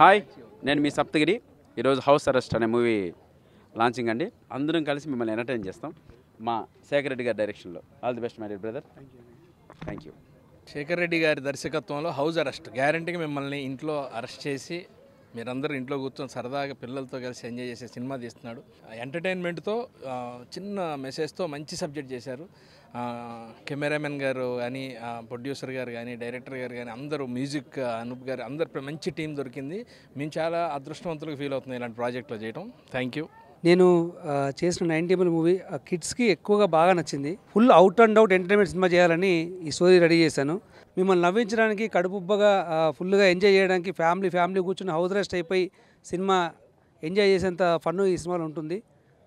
Hi నేను మీ సప్తగిరి ఈరోజు హౌస్ అరెస్ట్ అనే మూవీ లాంచింగ్ అండి అందరం కలిసి మిమ్మల్ని ఎంటర్టైన్ చేస్తాం మా శేఖర్ రెడ్డి గారి డైరెక్షన్లో all the best my dear brother thank you Shekhar Reddy గారి దర్శకత్వంలో హౌస్ అరెస్ట్ గ్యారంటీగా మిమ్మల్ని ఇంట్లో అరెస్ట్ చేసి మీరందరూ ఇంట్లో కూర్చొని సరదాగా పిల్లలతో కలిసి ఎంజాయ్ చేసే సినిమా తీస్తున్నాడు ఎంటర్టైన్మెంట్తో ఆ, చిన్న మెసేజ్తో మంచి సబ్జెక్ట్ చేశారు ఆ, కెమెరామెన్ గారు కానీ ఆ, ప్రొడ్యూసర్ గారు కానీ డైరెక్టర్ గారు కానీ అందరూ మ్యూజిక్ అనూప్ గారు అందరు మంచి టీం దొరికింది మేము చాలా అదృష్టవంతులుగా ఫీల్ అవుతున్నాం ఇలాంటి ప్రాజెక్ట్లో చేయడం థ్యాంక్ యూ నేను ఆ, చేసిన నైన్ టేబుల్ మూవీ ఆ కిడ్స్కి ఎక్కువగా బాగా నచ్చింది full out and out entertainment సినిమా చేయాలని ఈ స్టోరీ రెడీ చేశాను మిమ్మల్ని నవ్వించడానికి కడుపుబ్బగా ఆ, ఫుల్గా ఎంజాయ్ చేయడానికి ఫ్యామిలీ ఫ్యామిలీ కూర్చుని హౌస్ రెస్ట్ అయిపోయి సినిమా ఎంజాయ్ చేసేంత ఫన్ ఈ సినిమాలో ఉంటుంది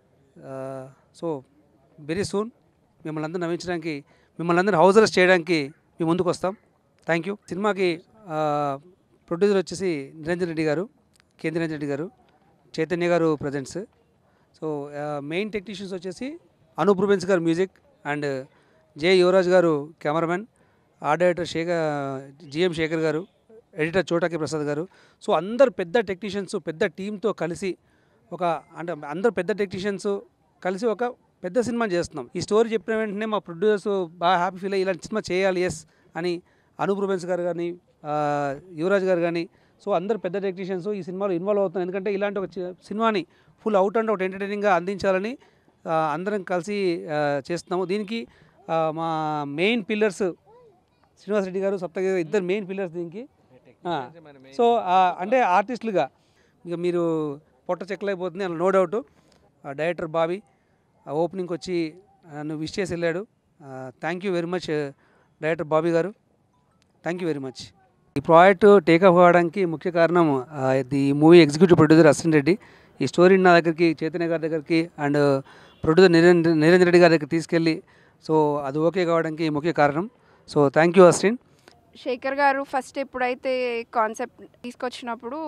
ఆ, సో వెరీ సూన్ మిమ్మల్ని అందరూ నవ్వించడానికి మిమ్మల్ని అందరూ హౌస్ రెస్ట్ చేయడానికి మేము ముందుకు వస్తాం థ్యాంక్ యూ సినిమాకి ఆ, ప్రొడ్యూసర్ వచ్చేసి నిరంజన్ రెడ్డి గారు కె నిరంజన్ రెడ్డి గారు చైతన్య గారు ప్రజెంట్స్ సో మెయిన్ టెక్నీషియన్స్ వచ్చేసి అనూప్ రూబెన్స్ గారు మ్యూజిక్ అండ్ జే యువరాజ్ గారు cameraman art director Shekhar GM Shekhar గారు ఎడిటర్ చోటాకి ప్రసాద్ గారు సో అందరు పెద్ద టెక్నీషియన్స్ పెద్ద టీంతో కలిసి ఒక అంటే అందరు పెద్ద టెక్నీషియన్స్ కలిసి ఒక పెద్ద సినిమా చేస్తున్నాం ఈ స్టోరీ చెప్పిన వెంటనే మా ప్రొడ్యూసర్స్ బాగా హ్యాపీ ఫీల్ అయ్యి ఇలాంటి సినిమా చేయాలి ఎస్ అని అనూప్ రూబెన్స్ గారు కానీ ఆ, యువరాజ్ గారు కానీ సో అందరు పెద్ద టెక్నీషియన్స్ ఈ సినిమాలో ఇన్వాల్వ్ అవుతున్నారు ఎందుకంటే ఇలాంటి ఒక చి- సినిమాని ఫుల్ అవుట్ అండ్ అవుట్ ఎంటర్టైనింగ్గా అందించాలని ఆ, అందరం కలిసి ఆ, చేస్తున్నాము దీనికి ఆ, మా మెయిన్ పిల్లర్స్ శ్రీనివాస్ రెడ్డి గారు సప్తగిరి గారు ఇద్దరు మెయిన్ పిల్లర్స్ దీనికి ఆ, సో ఆ, అంటే ఆర్టిస్టులుగా ఇక మీరు పొట్ట చెక్కలైపోతుంది అలా నో డౌట్ డైరెక్టర్ బాబీ ఓపెనింగ్కి వచ్చి నన్ను విష్ చేసి వెళ్ళాడు thank you very much director Bobby గారు థ్యాంక్ యూ వెరీ మచ్ ఈ ప్రాజెక్ట్ టేకప్ అవ్వడానికి ముఖ్య కారణం ఆ, ఇది movie executive producer Ashwin Reddy ఈ స్టోరీని నా దగ్గరికి చైతన్య గారి దగ్గరికి అండ్ ప్రొడ్యూసర్ నిరంజన్ నిరంజన్ రెడ్డి గారి దగ్గరికి తీసుకెళ్ళి సో అది ఓకే కావడానికి ముఖ్య కారణం so thank you Ashwin Shekhar గారు ఫస్ట్ ఎప్పుడైతే కాన్సెప్ట్ తీసుకొచ్చినప్పుడు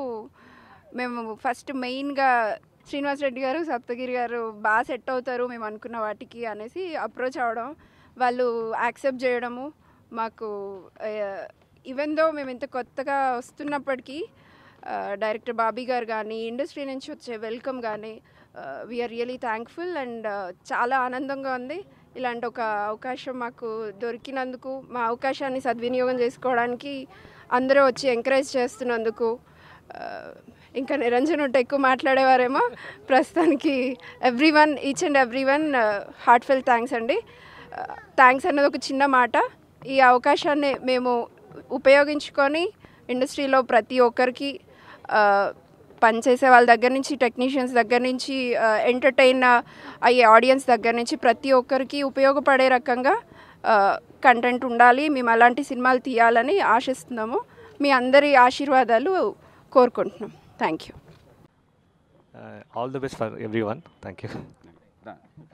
మేము ఫస్ట్ మెయిన్గా శ్రీనివాస్ రెడ్డి గారు సప్తగిరి గారు బాగా సెట్ అవుతారు మేము అనుకున్న వాటికి అనేసి అప్రోచ్ అవ్వడం వాళ్ళు యాక్సెప్ట్ చేయడము మాకు ఈవెన్ దో మేము ఇంత కొత్తగా వస్తున్నప్పటికీ డైరెక్టర్ బాబీ గారు కానీ ఇండస్ట్రీ నుంచి వచ్చే వెల్కమ్ కానీ వీఆర్ రియలీ థ్యాంక్ఫుల్ అండ్ చాలా ఆనందంగా ఉంది ఇలాంటి ఒక అవకాశం మాకు దొరికినందుకు మా అవకాశాన్ని సద్వినియోగం చేసుకోవడానికి అందరూ వచ్చి ఎంకరేజ్ చేస్తున్నందుకు ఆ, ఇంకా నిరంజన్ ఉంటే ఎక్కువ మాట్లాడేవారేమో ప్రస్తుతానికి everyone each and every one heartfelt thanks అండి థ్యాంక్స్ అన్నది ఒక చిన్న మాట ఈ అవకాశాన్ని మేము ఉపయోగించుకొని ఇండస్ట్రీలో ప్రతి ఒక్కరికి ఆ, పనిచేసే వాళ్ళ దగ్గర నుంచి టెక్నీషియన్స్ దగ్గర నుంచి ఎంటర్టైన్ అయ్యే ఆడియన్స్ దగ్గర నుంచి ప్రతి ఒక్కరికి ఉపయోగపడే రకంగా కంటెంట్ ఉండాలి మేము అలాంటి సినిమాలు తీయాలని ఆశిస్తున్నాము మీ అందరి ఆశీర్వాదాలు కోరుకుంటున్నాం thank you Uh, all the best for everyone. Thank you. Done.